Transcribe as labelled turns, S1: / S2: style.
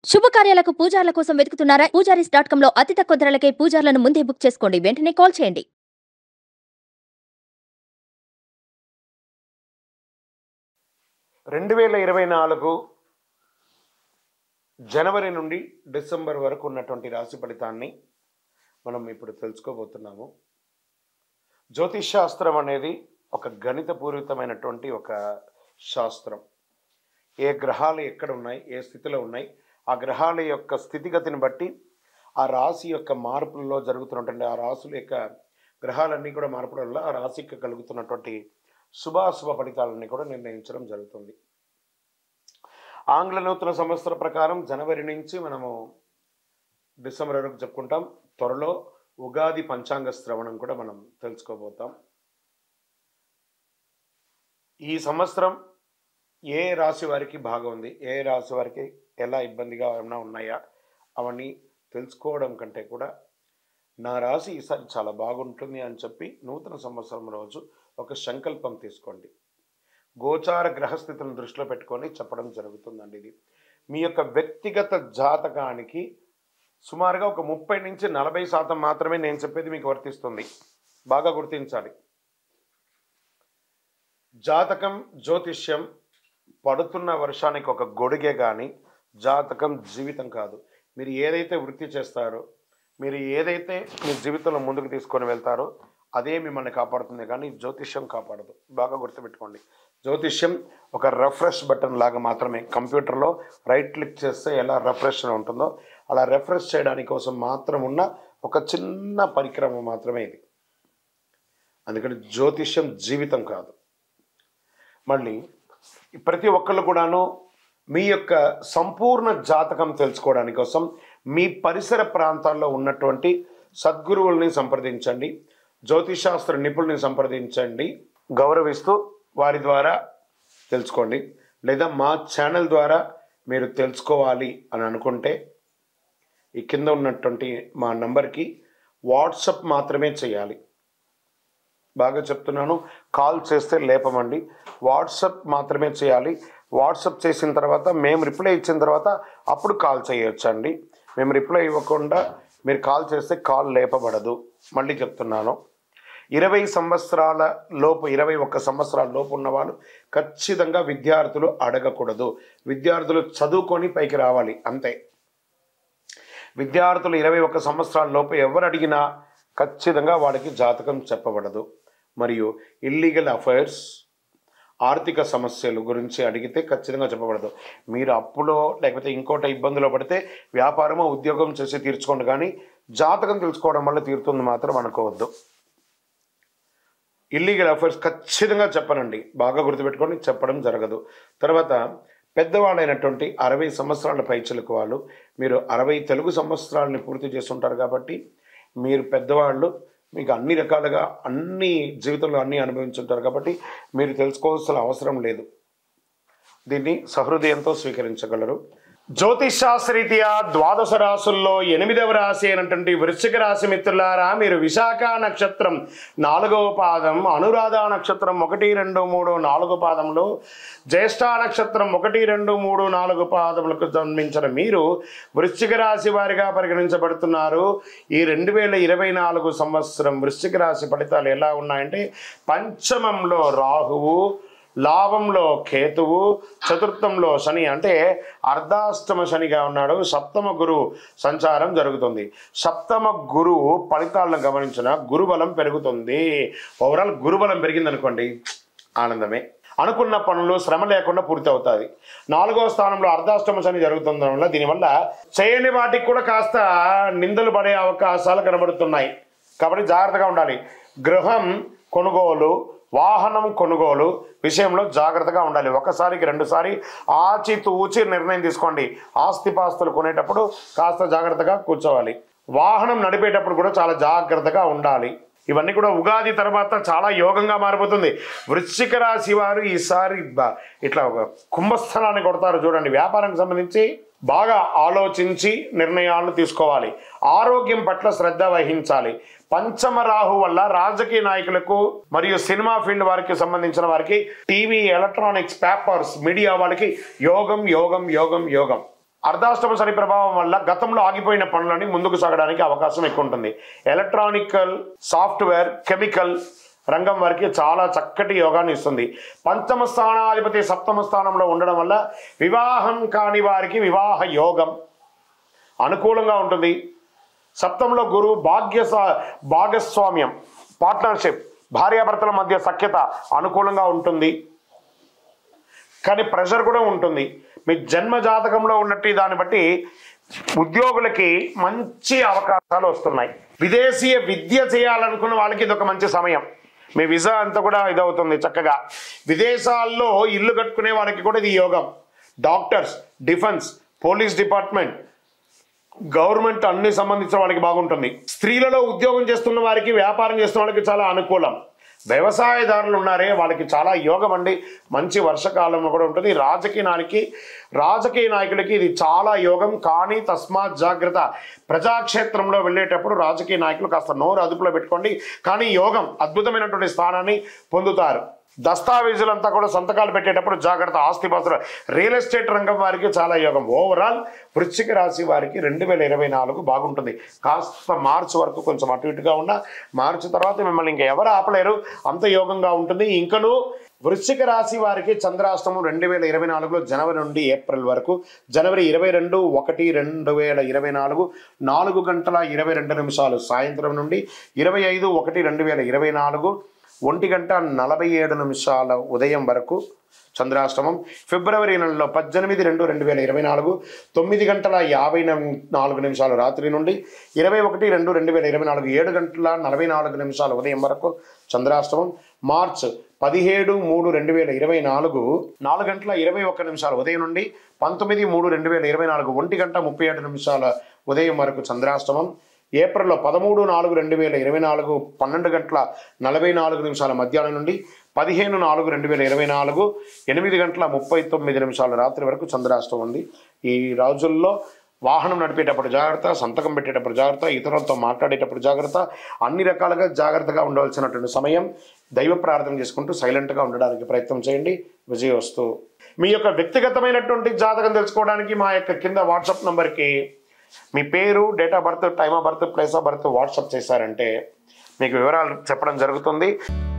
S1: శుభకార్యాలకు పూజార్ల కోసం వెతుకుతున్నారా Poojaris dot com లో అతి తక్కువ ధరలకే పూజార్లను ముందే బుక్ చేసుకోండి వెంటనే కాల్ చేయండి
S2: రెండు వేల ఇరవై నాలుగు జనవరి నుండి డిసెంబర్ వరకు ఉన్నటువంటి రాశి ఫలితాన్ని మనం ఇప్పుడు తెలుసుకోబోతున్నాము జ్యోతిష్ శాస్త్రం అనేది ఒక గణితపూరితమైనటువంటి ఒక శాస్త్రం ఏ గ్రహాలు ఎక్కడ ఉన్నాయి ఏ స్థితిలో ఉన్నాయి ఆ గ్రహాల యొక్క స్థితిగతిని బట్టి ఆ రాశి యొక్క మార్పులలో జరుగుతున్నటువంటి ఆ రాశుల యొక్క గ్రహాలన్నీ కూడా మార్పుల వల్ల ఆ రాశికి కలుగుతున్నటువంటి శుభాశుభ ఫలితాలన్నీ కూడా నిర్ణయించడం జరుగుతుంది ఆంగ్ల నూతన సంవత్సర ప్రకారం జనవరి నుంచి మనము డిసెంబర్ వరకు చెప్పుకుంటాం త్వరలో ఉగాది పంచాంగ శ్రవణం కూడా మనం తెలుసుకోబోతాం ఈ సంవత్సరం ఏ రాశి వారికి బాగా ఉంది ఏ రాశి వారికి ఎలా ఇబ్బందిగా ఏమైనా ఉన్నాయా అవన్నీ తెలుసుకోవడం కంటే కూడా నా రాశి ఈసారి చాలా బాగుంటుంది అని చెప్పి నూతన సంవత్సరం రోజు ఒక సంకల్పం తీసుకోండి గోచార గ్రహస్థితులను దృష్టిలో పెట్టుకొని చెప్పడం జరుగుతుందండి ఇది మీ యొక్క వ్యక్తిగత జాతకానికి సుమారుగా ఒక ముప్పై నుంచి నలభై శాతం మాత్రమే నేను చెప్పేది మీకు వర్తిస్తుంది బాగా గుర్తించాలి జాతకం జ్యోతిష్యం పడుతున్న వర్షానికి ఒక గొడుగే కానీ జాతకం జీవితం కాదు మీరు ఏదైతే వృత్తి చేస్తారో మీరు ఏదైతే మీ జీవితంలో ముందుకు తీసుకొని వెళ్తారో అదే మిమ్మల్ని కాపాడుతుంది కానీ జ్యోతిష్యం కాపాడదు బాగా గుర్తుపెట్టుకోండి జ్యోతిష్యం ఒక రెఫ్రెష్ బటన్ లాగా మాత్రమే కంప్యూటర్లో రైట్ క్లిక్ చేస్తే ఎలా రెఫ్రెష్ ఉంటుందో అలా రెఫ్రెష్ చేయడానికి కోసం మాత్రం ఉన్న ఒక చిన్న పరిక్రమ మాత్రమే ఇది అందుకని జ్యోతిష్యం జీవితం కాదు మళ్ళీ ప్రతి ఒక్కళ్ళు కూడాను మీ యొక్క సంపూర్ణ జాతకం తెలుసుకోవడానికి కోసం మీ పరిసర ప్రాంతాల్లో ఉన్నటువంటి సద్గురువుల్ని సంప్రదించండి జ్యోతిశాస్త్ర నిపుణుల్ని సంప్రదించండి గౌరవిస్తూ వారి ద్వారా తెలుసుకోండి లేదా మా ఛానల్ ద్వారా మీరు తెలుసుకోవాలి అని అనుకుంటే ఈ కింద ఉన్నటువంటి మా నంబర్కి వాట్సప్ మాత్రమే చేయాలి బాగా చెప్తున్నాను కాల్ చేస్తే లేపమండి వాట్సప్ మాత్రమే చేయాలి వాట్సప్ చేసిన తర్వాత మేము రిప్లై ఇచ్చిన తర్వాత అప్పుడు కాల్ చేయొచ్చండి మేము రిప్లై ఇవ్వకుండా మీరు కాల్ చేస్తే కాల్ లేపబడదు మళ్ళీ చెప్తున్నాను ఇరవై సంవత్సరాల లోపు ఇరవై ఒక్క సంవత్సరాల లోపు ఉన్నవాళ్ళు ఖచ్చితంగా విద్యార్థులు అడగకూడదు విద్యార్థులు చదువుకొని పైకి రావాలి అంతే విద్యార్థులు ఇరవై ఒక్క సంవత్సరాల లోపు ఎవరు అడిగినా ఖచ్చితంగా వాడికి జాతకం చెప్పబడదు మరియు ఇల్లీగల్ అఫైర్స్ ఆర్థిక సమస్యలు గురించి అడిగితే ఖచ్చితంగా చెప్పబడదు మీరు అప్పులో లేకపోతే ఇంకోటి ఇబ్బందులో పడితే వ్యాపారమో ఉద్యోగం చేసి తీర్చుకోండి కానీ జాతకం తెలుసుకోవడం వల్ల తీరుతుంది మాత్రం అనుకోవద్దు ఇల్లీగల్ అఫైర్స్ ఖచ్చితంగా చెప్పనండి బాగా గుర్తుపెట్టుకొని చెప్పడం జరగదు తర్వాత పెద్దవాళ్ళైనటువంటి అరవై సంవత్సరాల పైచలకు వాళ్ళు మీరు అరవై తెలుగు సంవత్సరాలని పూర్తి చేస్తుంటారు కాబట్టి మీరు పెద్దవాళ్ళు మీకు అన్ని రకాలుగా అన్ని జీవితంలో అన్ని అనుభవించుంటారు కాబట్టి మీరు తెలుసుకోవాల్సిన అవసరం లేదు దీన్ని సహృదయంతో స్వీకరించగలరు జ్యోతిష్ శాస్త్రరీత్యా ద్వాదశ రాసుల్లో ఎనిమిదవ రాశి అయినటువంటి వృశ్చిక రాశి మిత్రులారా మీరు విశాఖ నక్షత్రం నాలుగవ పాదం అనురాధ నక్షత్రం ఒకటి రెండు మూడు నాలుగు పాదంలో జ్యేష్ఠ నక్షత్రం ఒకటి రెండు మూడు నాలుగు పాదములకు జన్మించిన మీరు వృశ్చిక రాశి వారిగా పరిగణించబడుతున్నారు ఈ రెండు వేల ఇరవై నాలుగు సంవత్సరం వృశ్చిక రాశి ఫలితాలు ఎలా ఉన్నాయంటే పంచమంలో రాహువు లాభంలో కేతువు చతుర్థంలో శని అంటే అర్ధాష్టమ శనిగా ఉన్నాడు సప్తమ గురువు సంచారం జరుగుతుంది సప్తమ గురువు ఫలితాలను గమనించిన గురుబలం పెరుగుతుంది ఓవరాల్ గురుబలం పెరిగింది అనుకోండి ఆనందమే అనుకున్న పనులు శ్రమ లేకుండా పూర్తి అవుతుంది నాలుగో స్థానంలో అర్ధాష్టమ శని జరుగుతుండడం వల్ల దీనివల్ల చేయని వాటికి కూడా కాస్త నిందలు పడే అవకాశాలు కనబడుతున్నాయి కాబట్టి జాగ్రత్తగా ఉండాలి గృహం కొనుగోలు వాహనం కొనుగోలు విషయంలో జాగ్రత్తగా ఉండాలి ఒకసారికి రెండుసారి ఆచితూచి నిర్ణయం తీసుకోండి ఆస్తిపాస్తులు కొనేటప్పుడు కాస్త జాగ్రత్తగా కూర్చోవాలి వాహనం నడిపేటప్పుడు కూడా చాలా జాగ్రత్తగా ఉండాలి ఇవన్నీ కూడా ఉగాది తర్వాత చాలా యోగంగా మారిపోతుంది వృశ్చిక రాశి వారు ఈసారి బ- ఇట్లా ఒక కుంభస్థలాన్ని కొడతారు చూడండి వ్యాపారానికి సంబంధించి బాగా ఆలోచించి నిర్ణయాలు తీసుకోవాలి ఆరోగ్యం పట్ల శ్రద్ధ వహించాలి పంచమ రాహు వల్ల రాజకీయ నాయకులకు మరియు సినిమా ఫీల్డ్ వారికి సంబంధించిన వారికి టీవీ ఎలక్ట్రానిక్స్ పేపర్స్ మీడియా వాళ్ళకి యోగం యోగం యోగం యోగం అర్ధాష్టమ శని ప్రభావం వల్ల గతంలో ఆగిపోయిన పనులని ముందుకు సాగడానికి అవకాశం ఎక్కువ ఉంటుంది ఎలక్ట్రానికల్ సాఫ్ట్వేర్ కెమికల్ రంగం వారికి చాలా చక్కటి యోగాన్ని ఇస్తుంది పంచమ స్థానాధిపతి సప్తమ స్థానంలో ఉండడం వల్ల వివాహం కాని వారికి వివాహ యోగం అనుకూలంగా ఉంటుంది సప్తంలో గురువు భాగ్య భాగస్వామ్యం పార్ట్నర్షిప్ భార్యాభర్తల మధ్య సఖ్యత అనుకూలంగా ఉంటుంది కానీ ప్రెషర్ కూడా ఉంటుంది మీ జన్మ జాతకంలో ఉన్నట్టు దాన్ని బట్టి ఉద్యోగులకి మంచి అవకాశాలు వస్తున్నాయి విదేశీయ విద్య చేయాలనుకున్న వాళ్ళకి ఇది ఒక మంచి సమయం మీ వీసా అంతా కూడా ఇదవుతుంది చక్కగా విదేశాల్లో ఇల్లు కట్టుకునే వారికి కూడా ఇది యోగం doctors defence police department government అన్ని సంబంధించిన వాళ్ళకి బాగుంటుంది స్త్రీలలో ఉద్యోగం చేస్తున్న వారికి వ్యాపారం చేస్తున్న వాళ్ళకి చాలా అనుకూలం వ్యవసాయదారులు ఉన్నారే వాళ్ళకి చాలా యోగం అండి మంచి వర్షకాలంలో కూడా ఉంటుంది రాజకీయ నాయకి రాజకీయ నాయకులకి ఇది చాలా యోగం కానీ తస్మాత్ జాగ్రత్త ప్రజాక్షేత్రంలో వెళ్ళేటప్పుడు రాజకీయ నాయకులు కాస్త నోరు అదుపులో పెట్టుకోండి కానీ యోగం అద్భుతమైనటువంటి స్థానాన్ని పొందుతారు దస్తావేజులంతా కూడా సంతకాలు పెట్టేటప్పుడు జాగ్రత్త ఆస్తిపాస్తులు రియల్ ఎస్టేట్ రంగం వారికి చాలా యోగం ఓవరాల్ వృశ్చిక రాశి వారికి రెండు వేల ఇరవై నాలుగు బాగుంటుంది కాస్త మార్చి వరకు కొంచెం అటు ఇటుగా ఉన్న మార్చి తర్వాత మిమ్మల్ని ఇంకా ఎవరు ఆపలేరు అంత యోగంగా ఉంటుంది ఇంకను వృశ్చిక రాశి వారికి చంద్రాష్టమం రెండు వేల ఇరవై నాలుగులో జనవరి నుండి ఏప్రిల్ వరకు జనవరి ఇరవై రెండు ఒకటి రెండు వేల ఇరవై నాలుగు నాలుగు గంటల ఇరవై రెండు నిమిషాలు సాయంత్రం నుండి ఇరవై ఐదు ఒకటి రెండు వేల ఇరవై నాలుగు ఒంటి గంట నలభై ఏడు నిమిషాల ఉదయం వరకు చంద్రాష్టమం ఫిబ్రవరి నెలలో పద్దెనిమిది రెండు రెండు వేల ఇరవై నాలుగు తొమ్మిది గంటల యాభై నం- నాలుగు నిమిషాలు రాత్రి నుండి ఇరవై ఒకటి రెండు రెండు వేల ఇరవై నాలుగు ఏడు గంటల నలభై నాలుగు నిమిషాల ఉదయం వరకు చంద్రాష్టమం మార్చ్ పదిహేడు మూడు రెండు వేల ఇరవై నాలుగు నాలుగు గంటల ఇరవై ఒక్క నిమిషాల ఉదయం నుండి పంతొమ్మిది మూడు రెండు వేల ఇరవై నాలుగు ఒంటి గంట ముప్పై ఏడు నిమిషాల ఉదయం వరకు చంద్రాష్టమం ఏప్రిల్లో పదమూడు నాలుగు రెండు వేల ఇరవై నాలుగు పన్నెండు గంటల నలభై నాలుగు నిమిషాల మధ్యాహ్నం నుండి పదిహేను నాలుగు రెండు వేల ఇరవై నాలుగు ఎనిమిది గంటల ముప్పై తొమ్మిది నిమిషాల రాత్రి వరకు చంద్రాష్టం ఉంది ఈ రోజుల్లో వాహనం నడిపేటప్పుడు జాగ్రత్త సంతకం పెట్టేటప్పుడు జాగ్రత్త ఇతరులతో మాట్లాడేటప్పుడు జాగ్రత్త అన్ని రకాలుగా జాగ్రత్తగా ఉండవలసినటువంటి సమయం దైవ ప్రార్థన చేసుకుంటూ సైలెంట్గా ఉండడానికి ప్రయత్నం చేయండి విజయవస్తు మీ యొక్క వ్యక్తిగతమైనటువంటి జాతకం తెలుసుకోవడానికి మా యొక్క కింద వాట్సాప్ నంబర్కి మీ పేరు date of birth time of birth place of birth WhatsApp చేశారంటే మీకు వివరాలు చెప్పడం జరుగుతుంది